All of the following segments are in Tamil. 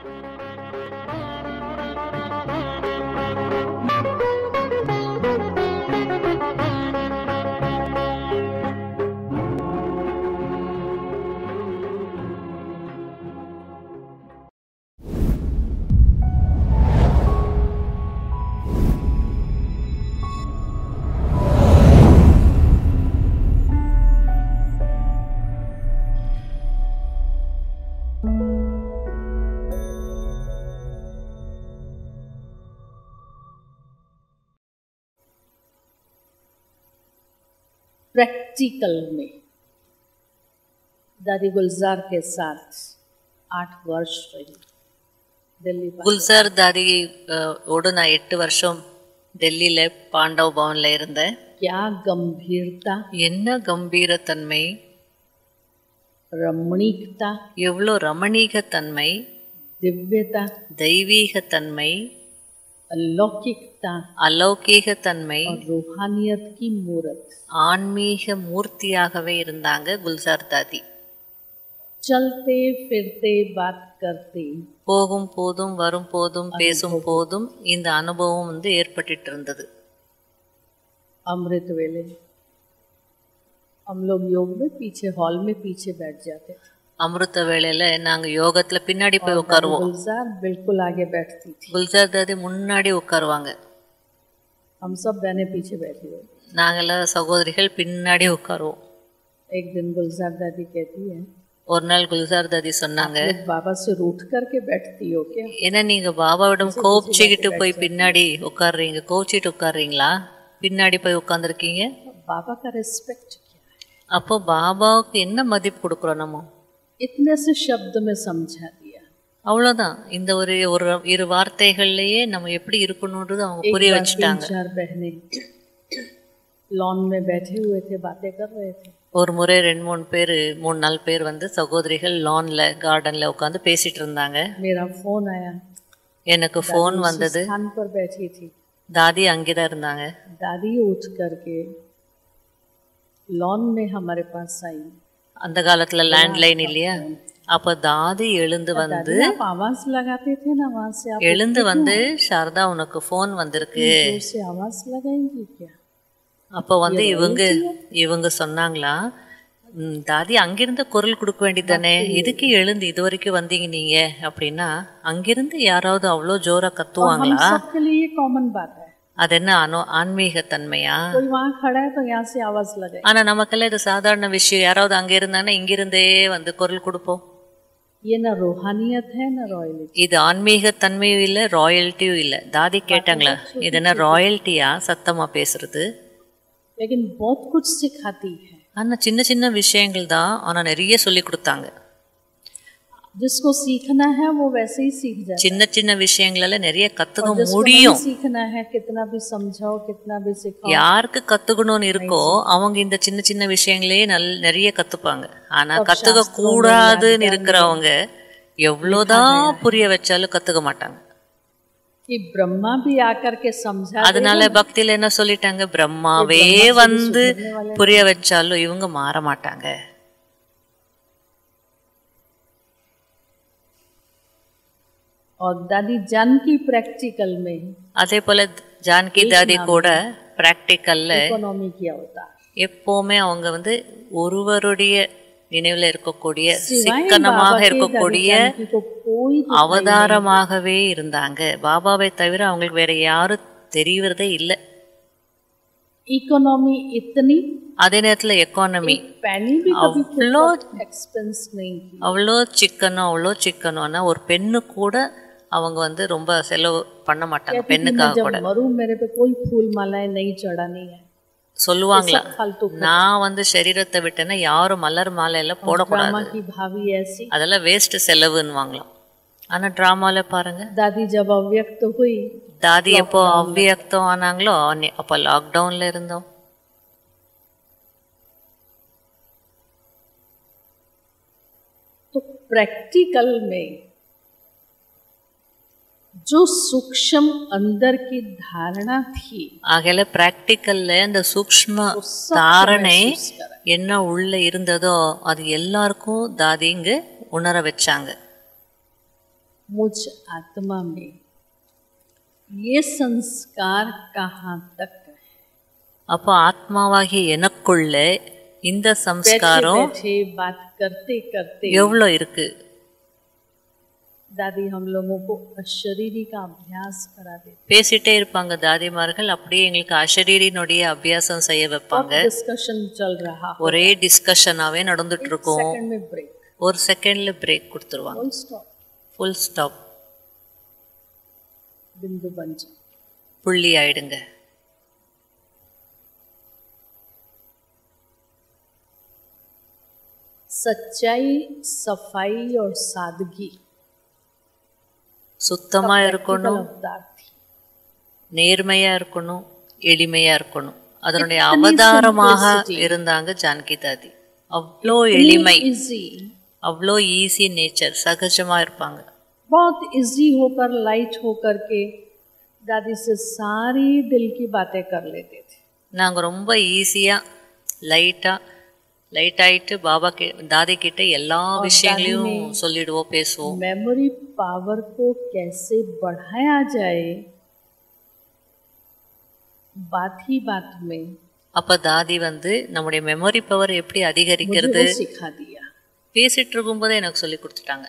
प्रैक्टिकल में दादी गुलजार के साथ आठ वर्ष रही दिल्ली पास। குல்சார் தாதி அஹ், ஓடு நான் எட்டு வருஷம் டெல்லியில பாண்டவ் பவன்ல இருந்தேன் क्या गंभीरता என்ன கம்பீரத்தன்மை रमणीकता எவ்வளோ ரமணீகத்தன்மை दिव्यता தெய்வீகத்தன்மை अलौकिकता அலௌகீகத்தன்மை और रूहानियत की मूर्त ஆன்மீக மூர்த்தியாகவே இருந்தாங்க குல்சார் தாதி चलते फिरते बात करते போகும் போதும் வரும் போதும் பேசும் போதும் இந்த அனுபவம் வந்து ஏற்பட்டுட்டு இருந்தது अमृत वेले हम लोग योग में पीछे हॉल में पीछे बैठ जाते थे அமிர்த வேளையில நாங்க யோகத்துல பின்னாடி போய் உட்காருவோம் गुलजार बिल्कुल आगे बैठती थी குல்சார் தாதி முன்னாடி உட்காருவாங்க हम सब बहनें पीछे बैठी हुई நாங்கெல்லாம் சகோதரிகள் பின்னாடி உட்காருவோம் एक दिन गुलजार दादी कहती है ஒரு நாள் குல்சார் தாதி சொன்னாங்க "लोग बाबा से रूठ करके बैठती हो क्या ஏன்னா நீங்க பாபாவிடம் கோபிச்சுக்கிட்டு போய் பின்னாடி உட்காருறீங்க கோச்சிட்டு உட்காருறீங்களா பின்னாடி போய் உட்காந்துருக்கீங்க बाबा का रिस्पेक्ट क्या है அப்போ பாபாவுக்கு என்ன மதிப்பு கொடுக்குறோம் நம்ம इतने से शब्द में समझा दिया அவ்வளோதான் இந்த ஒரு ஒரு இரு வார்த்தைகள்லயே நம்ம எப்படி இருக்கணுன்றது அவங்க एक புரிய बार तीन வச்சுட்டாங்க चार बहनें लॉन में बैठे हुए थे बातें कर रहे थे ஒரு முறை ரெண்டு மூணு பேர் மூணு நாலு பேர் வந்து சகோதரிகள் லான்ல கார்டன்ல உட்காந்து பேசிட்டு இருந்தாங்க मेरा फोन आया எனக்கு ஃபோன் उसी வந்தது स्थान पर बैठी थी தாதி அங்கேதான் இருந்தாங்க दादी उठ करके लॉन में हमारे पास आई அந்த காலத்துல லேண்ட்லைன் இல்லையா அப்ப தாதி எழுந்து வந்து दादी आप आवाज लगाते थे ना वहां से आप எழுந்து வந்து சாரதா உனக்கு ஃபோன் வந்திருக்கு जोर से आवाज लगाएंगी क्या அப்போ வந்து இவங்க இவங்க சொன்னாங்களா "ம், தாதி அங்கிருந்து குரல் கொடுக்க வேண்டியதானே எதுக்கு எழுந்து இது வரைக்கும் வந்தீங்க நீங்க அப்படின்னா அங்கிருந்து யாராவது அவ்வளோ ஜோரா हम கத்துவாங்களா सबके लिए ये कॉमन बात है அது என்ன அனு ஆன்மீக தன்மையா कोई वहां खड़ा है तो यहाँ से आवाज लगाए ஆனா நமக்கெல்லாம் இது சாதாரண விஷயம் யாராவது அங்க இருந்தானே இங்கிருந்தே வந்து குரல் கொடுப்போம் ये ना रूहानियत है ना रॉयलिटी இது ஆன்மீக தன்மையும் இல்லை ராயல்ட்டியும் இல்லை தாதி கேட்டாங்களா இது என்ன ராயல்ட்டியா சத்தமா பேசுறது लेकिन बहुत कुछ सिखाती है ஆனா சின்ன சின்ன விஷயங்கள் தான் ஆனா நிறைய சொல்லி கொடுத்தாங்க जिसको सीखना है वो वैसे ही सीख जाए சின்ன சின்ன விஷயங்களால நிறைய கத்துக்க जिसको नहीं முடியும் सीखना है कितना भी समझाओ कितना भी सिखाओ யாருக்கு கத்துக்கணும்னு இருக்கோ அவங்க இந்த சின்ன சின்ன விஷயங்களே நல் நிறைய கத்துப்பாங்க ஆனா கத்துக்க கூடாதுன்னு இருக்கிறவங்க எவ்வளவுதான் புரிய வச்சாலும் கத்துக்க மாட்டாங்க कि ब्रह्मा भी आकर के समझा அதனால பக்தியில என்ன சொல்லிட்டாங்க பிரம்மாவே வந்து புரிய வச்சாலும் இவங்க மாற மாட்டாங்க और दादी जानकी प्रैक्टिकल में அதே போல ஜானகி தாதி கூட பிராக்டிக்கல்ல इकोनॉमी किया होता எப்பவுமே அவங்க வந்து ஒருவருடைய நினைவுல இருக்கக்கூடிய सिवाय சிக்கனமாக बाबा के दादी இருக்கக்கூடிய जानकी को कोई அவதாரமாகவே இருந்தாங்க பாபாவை தவிர அவங்களுக்கு வேற யாரும் தெரியறதே இல்லை इकोनॉमी इतनी அதே நேரத்துல எக்கானமி पैनी भी कभी அவ்வளோ एक्सपेंस नहीं की அவ்வளோ சிக்கனம் அவ்வளோ சிக்கனம்னா ஒரு பெண்ணு கூட அவங்க வந்து ரொம்ப செலவு பண்ண மாட்டாங்க कहती थी, मैं பெண்ணுக்காக கூட जब मरूं मेरे पे कोई फूल मालाएं नहीं चढ़ानी है சொல்லுவாங்களா सब फालतू நான் வந்து சரீரத்தை விட்டேன்னா யாரும் மலர் மாலை எல்லாம் போடக்கூடாது ड्रामा की भाभी ऐसी அதெல்லாம் வேஸ்ட் செலவுன்னுவாங்களாம் ஆனா டிராமால பாருங்க दादी जब अव्यक्त हुई தாதி எப்போ அவ்வியக்தம் ஆனாங்களோ அன்னி- அப்போ லாக்டவுன்ல இருந்தோம் तो प्रैक्टिकल में जो सूक्ष्म अंदर की धारणा थी ஆகையில பிராக்டிக்கல்ல அந்த சூக்ஷ்ம वो सब தாரணை महसूस करा। என்ன உள்ள இருந்ததோ அது எல்லாருக்கும் தாதிங்க உணர வச்சாங்க मुझ आत्मा में ये संस्कार कहाँ तक है அப்போ ஆத்மாவாகிய எனக்குள்ள இந்த बैठे சம்ஸ்காரம் बैठे बात करते करते எவ்வளோ இருக்கு दादी हम लोगों को अशरीरी का अभ्यास करा देती பேசிட்டே இருப்பாங்க தாதிமார்கள் அப்படியே எங்களுக்கு அஷரீரினுடைய அபியாசம் செய்ய வைப்பாங்க डिस्कशन चल रहा ஒரே டிஸ்கஷனாவே நடந்துட்டு இருக்கும் सेकंड में ब्रेक ஒரு செகண்ட்ல பிரேக் கொடுத்துருவாங்க फुल स्टॉप ஃபுல் ஸ்டாப் बिंदु बन जाओ புள்ளி ஆயிடுங்க सच्चाई सफाई और सादगी சுத்தமா இருக்கணும் अवतार थी நேர்மையா இருக்கணும் எளிமையா இருக்கணும் அதனுடைய அவதாரமாக இருந்தாங்க ஜானகி தாதி அவ்வளோ எளிமை इजी அவ்வளோ ஈஸி நேச்சர் சகஜமா இருப்பாங்க बहुत इजी होकर लाइट होकर के दादी से सारी दिल की बातें कर लेते थे நாங்க ரொம்ப ஈஸியா லைட்டா லைட் ஆயிட்டு பாபா கி தாதி கிட்ட எல்லா விஷயங்களையும் சொல்லிடுவோம் பேசுவோம் मेमोरी पावर को कैसे बढ़ाया जाए बात ही बात में அப்ப தாதி வந்து நம்முடைய மெமரி பவர் எப்படி मुझे அதிகரிக்கிறது वो सिखा दिया பேசிட்டு இருக்கும்போதே எனக்கு சொல்லி கொடுத்துட்டாங்க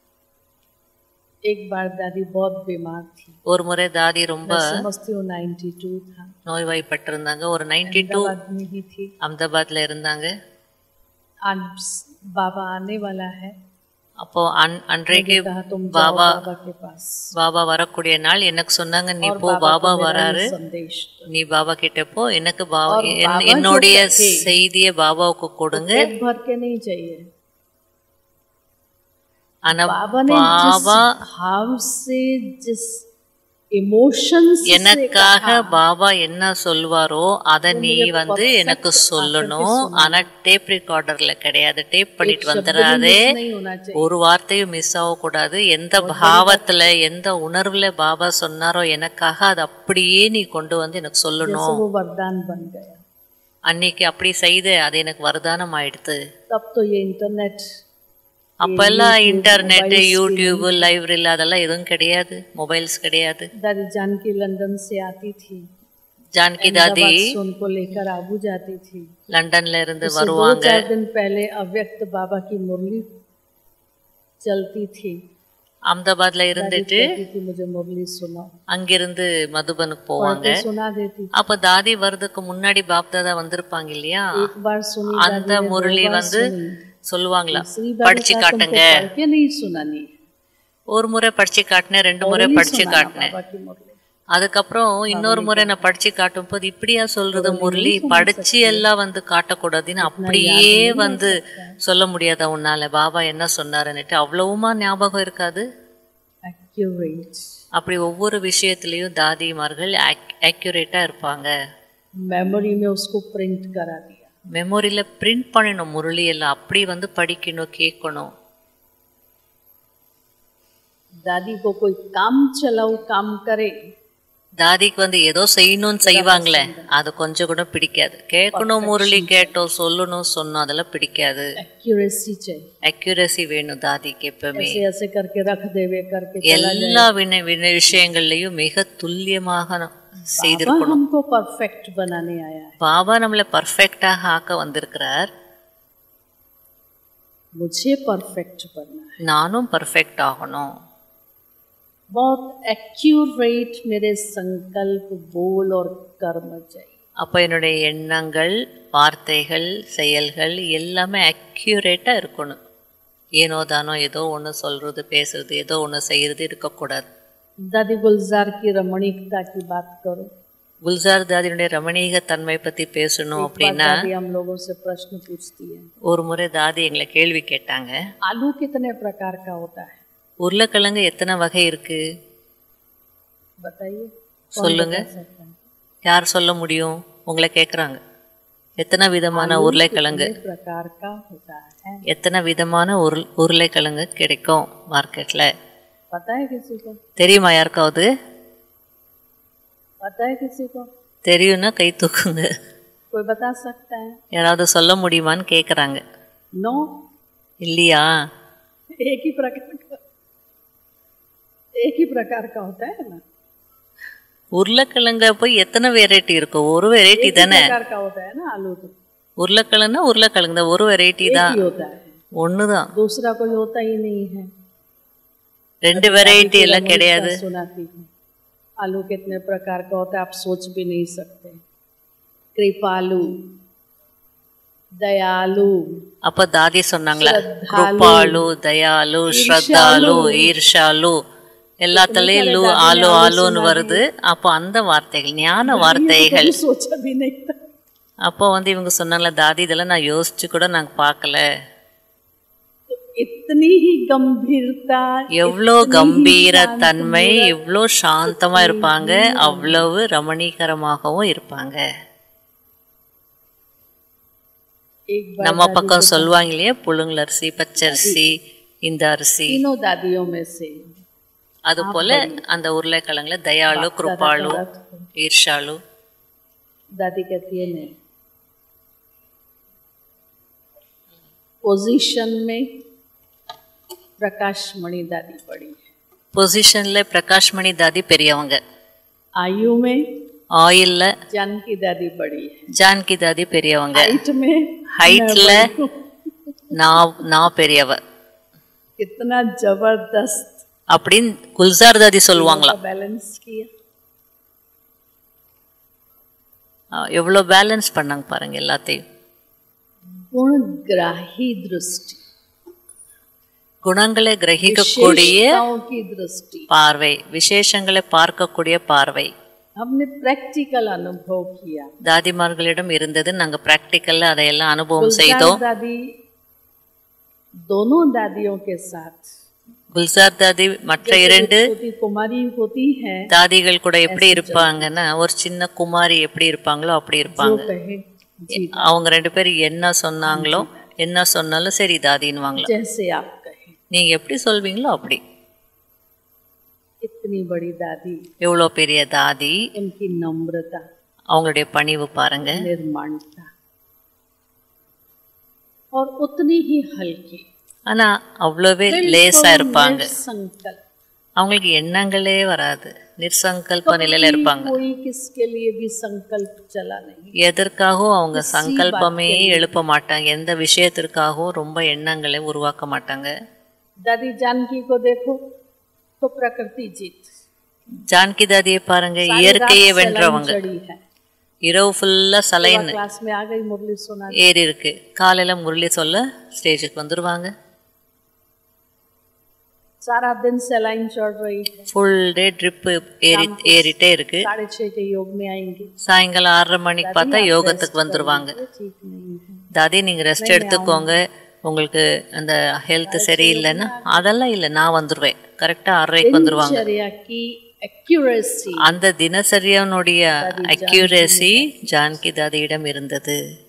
एक बार दादी बहुत बीमार थी ஒரு முறை தாதி ரொம்ப मैं समझती हूँ 92 था நோய்வாய்ப்பட்டிருந்தாங்க ஒரு நைன்டி டூ अहमदाबाद में ही थी அஹமதாபாத்ல இருந்தாங்க आज बाबा आने वाला है அப்போ அன் அன்றைக்கு कहा तुम जाओ बाबा बाबा के पास பாபா வரக்கூடிய நாள் எனக்கு சொன்னாங்க நீ और போ बाबा பாபா को मेरा வராரு ये संदेश दो। நீ பாபா கிட்ட போ எனக்கு பாபா और என்- बाबा जो என்னுடைய कहे, செய்தியை பாபாவுக்கு கொடுங்க पेट भर के नहीं चाहिए ஆனா बाबा ने जिस பாபா भाव से जिस इमोशन எனக்காக பாபா என்ன சொல்வாரோ அத நீ வந்து எனக்கு சொல்லணும் ஆனா டேப் ரெக்கார்டர்ல கிடையாது டேப் பண்ணிட்டு வந்துடாதே नहीं होना चाहिए ஒரு வார்த்தையும் மிஸ் ஆகக்கூடாது எந்த பாவத்துல எந்த உணர்வுல பாபா சொன்னாரோ எனக்காக அது அப்படியே நீ கொண்டு வந்து எனக்கு जैसे சொல்லணும் वो वरदान बन गया அன்னைக்கு அப்படி செய்து அது எனக்கு வரதானம் ஆயிடுது तब तो ये इंटरनेट அப்பெல்லாம் இன்டர்நெட் யூடியூப் லைப்ரரி அதெல்லாம் எதுவும் கிடையாது மொபைல்ஸ் கிடையாது दादी जानकी लंदन से आती थी ஜானகி தாதி बात से उनको लेकर आबू जाती थी லண்டன்ல இருந்து उससे दो வருவாங்க चार दिन पहले अव्यक्त बाबा की मुरली चलती थी அहमदाबादல இருந்துட்டு कहती थी मुझे मुरली सुनाओ அங்கிருந்து மதுபனுக்கு போவாங்க तो सुना देती அப்ப தாதி வர்றதுக்கு முன்னாடி பாப்தாதா வந்திருப்பாங்க இல்லையா एक बार सुनी அந்த முரளி வந்து சொல்லுவாங்களா श्री படிச்சு बाबा காட்டுங்க पढ़ के नहीं सुनानी ஒரு முறை படிச்சு காட்டினேன் ரெண்டு முறை படிச்சு காட்டினேன் बाबा की मुरली அதுக்கப்புறம் இன்னொரு முறை நான் படிச்சு காட்டும் போது இப்படியா சொல்றது முரளி படிச்சு எல்லாம் வந்து காட்டக்கூடாதுன்னு அப்படியே வந்து சொல்ல முடியாதா உன்னால பாபா என்ன சொன்னாருன்னுட்டு அவ்வளவுமா ஞாபகம் இருக்காது एक्यूरेट அப்படி ஒவ்வொரு விஷயத்திலையும் தாதிமார்கள் அக்யூரேட்டா இருப்பாங்க मेमोरी में उसको प्रिंट करा दिया மெமோரியில பிரிண்ட் பண்ணணும் முரளி எல்லாம் அப்படி வந்து படிக்கணும் கேட்கணும் दादी को कोई काम चलाऊ काम करे தாதிக்கு வந்து ஏதோ செய்யணும்னு செய்வாங்களே அது கொஞ்சம் கூட பிடிக்காது கேட்கணும் முரளி கேட்டோம் சொல்லணும் சொன்னோம் அதெல்லாம் பிடிக்காது एक्यूरेसी चाहिए அக்யூரசி வேணும் தாதிக்கு எப்பவுமே ऐसे ऐसे करके रख देवे करके चला जाए எல்லா வின வின விஷயங்கள்லயும் மிக துல்லியமாக ந- बाबा செய்திருக்கணும் हमको परफेक्ट बनाने आया है பாபா நம்மளை பர்ஃபெக்டாக ஆக்க வந்திருக்கிறார் मुझे परफेक्ट बनना है நானும் பர்ஃபெக்ட் ஆகணும் बहुत एक्यूरेट मेरे संकल्प बोल और कर्म चाहिए அப்போ என்னுடைய எண்ணங்கள் வார்த்தைகள் செயல்கள் எல்லாமே அக்யூரேட்டாக இருக்கணும் ஏனோ தானோ ஏதோ ஒன்று சொல்றது பேசுறது ஏதோ ஒன்று செய்யறது இருக்கக்கூடாது दादी गुलजार की रमणीकता की बात करो குல்சார் தாதியினுடைய ரமணீக தன்மை பற்றி பேசணும் बात அப்படின்னா दादी हम लोगों से प्रश्न पूछती है ஒரு முறை தாதி எங்களை கேள்வி கேட்டாங்க आलू कितने प्रकार का होता है உருளைக்கிழங்கு எத்தனை வகை இருக்கு बताइए சொல்லுங்க सकता है யார் சொல்ல முடியும் உங்களை கேட்குறாங்க எத்தனை விதமான உருளைக்கிழங்கு कितने प्रकार का होता है எத்தனை விதமான உருள் உருளைக்கிழங்கு கிடைக்கும் மார்க்கெட்டில் पता है किसी को தெரியுமா யாருக்காவது पता है किसी को தெரியும்னா கை தூக்குங்க कोई बता सकता है யாராவது சொல்ல முடியுமான்னு கேட்குறாங்க नो இல்லையா एक ही प्रकार का एक ही प्रकार का होता है ना உருளைக்கிழங்க போய் எத்தனை வெரைட்டி இருக்கும் ஒரு வெரைட்டி एक ही தானே प्रकार का होता है ना आलू तो உருளைக்கிழங்குனா உருளைக்கிழங்கு தான் ஒரு வெரைட்டி एक தான் ही होता है ஒன்று தான் दूसरा कोई होता ही नहीं है ரெண்டு வெரைட்டி எல்லாம் मैं கிடையாது इसका सुनाती हूँ आलू कितने प्रकार का होता है आप सोच भी नहीं सकते कृपालु दयालु அப்ப தாதி சொன்னாங்களா ஸ்ரத்தாலு, கிருபாலு தயாலு ஸ்ரத்தாலு ஈர்ஷாலு எல்லாத்துலயும் லு ஆலு ஆலுன்னு வருது அப்போ அந்த வார்த்தைகள் ஞான வார்த்தைகள் कभी सोचा भी नहीं था அப்போ வந்து இவங்க சொன்னாங்களா தாதி இதெல்லாம் நான் யோசிச்சு கூட நாங்க பார்க்கல इतनी ही गंभीरता எவ்வளோ கம்பீர தன்மை இவ்வளோ சாந்தமா இருப்பாங்க அவ்வளவு ரமணீகரமாகவும் இருப்பாங்க एक बार நம்ம பக்கம் சொல்லுவாங்க இல்லையா புழுங்கலரிசி பச்சரிசி இந்த அரிசி तीनों दादियों में से அது போல அந்த உருளைக்கிழங்குல தயாளு கிருபாலு ஈர்ஷாலு दादी कहती है नहीं पोजीशन में प्रकाश मणि दादी पड़ी है பொசிஷன்ல பிரகாஷ்மணி தாதி பெரியவங்க आयु में ஆயில்ல जानकी दादी पड़ी है ஜான்கி தாதி பெரியவங்க हाइट में ஹைட்ல நான் நான் பெரியவ कितना जबरदस्त அப்படின்னு குல்சார் தாதி சொல்லுவாங்களாம் बैलेंस किया ஆ, எவ்வளோ பேலன்ஸ் பண்ணாங்க பாருங்க எல்லாத்தையும் गुणग्राही दृष्टि குணங்களை கிரகிக்கக்கூடிய विशेषताओं की दृष्टि பார்வை விசேஷங்களை பார்க்கக்கூடிய பார்வை हमने प्रैक्टिकल अनुभव किया தாதிமார்களிடம் இருந்தது நாங்க பிராக்டிக்கல்ல அதையெல்லாம் அனுபவம் செய்தோம் गुलजार दादी दोनों दादियों के साथ குல்சார் தாதி மற்ற இரண்டு छोटी कुमारी होती है தாதிகள் கூட எப்படி இருப்பாங்கன்னா ஒரு சின்ன குமாரி எப்படி இருப்பாங்களோ அப்படி जो இருப்பாங்க कहे जी அவங்க ரெண்டு பேரும் என்ன சொன்னாங்களோ என்ன சொன்னாலும் சரி தாதின்னுவாங்களா जैसे आप कहे நீங்க எப்படி சொல்வீங்களோ அப்படி इतनी बड़ी दादी எவ்வளோ பெரிய தாதி उनकी नम्रता அவங்களுடைய பணிவு பாருங்க निर्माणता और उतनी ही हल्की ஆனா அவ்வளவே லேசா இருப்பாங்க संकल्प அவங்களுக்கு எண்ணங்களே வராது நிர்சங்கல்ப நிலையில இருப்பாங்க कोई किसके लिए भी संकल्प चला नहीं எதற்காகவும் அவங்க சங்கல்பமே எழுப்ப மாட்டாங்க எந்த விஷயத்திற்காகவும் ரொம்ப எண்ணங்களை உருவாக்க மாட்டாங்க दादी जानकी को देखो तो प्रकृति जीत ஜான்கி தாதியை பாருங்க सारी இயற்கையை रात வென்றவங்க सलाइन चढ़ी है இரவு ஃபுல்லா சலைன் क्लास में आ गई मुरली सुना ஏறி இருக்கு காலையில முரளி சொல்ல ஸ்டேஜுக்கு வந்துருவாங்க सारा दिन सलाइन चढ़ रही है ஃபுல் டே ட்ரிப் ஏறி ஏறிட்டே இருக்கு साढ़े छह के योग में आएंगे சாயங்காலம் ஆறரை மணிக்கு பார்த்தா யோகத்துக்கு வந்துருவாங்க ये ठीक नहीं है தாதி நீங்க ரெஸ்ட் எடுத்துக்கோங்க உங்களுக்கு அந்த ஹெல்த் சரியில்லைன்னா அதெல்லாம் இல்லை நான் வந்துருவேன் கரெக்டா ஆறரைக்கு வந்துருவாங்க दिनचर्या की एक्यूरेसी அந்த தினசரியனுடைய அக்யூரேசி ஜான்கி தாதியிடம் இருந்தது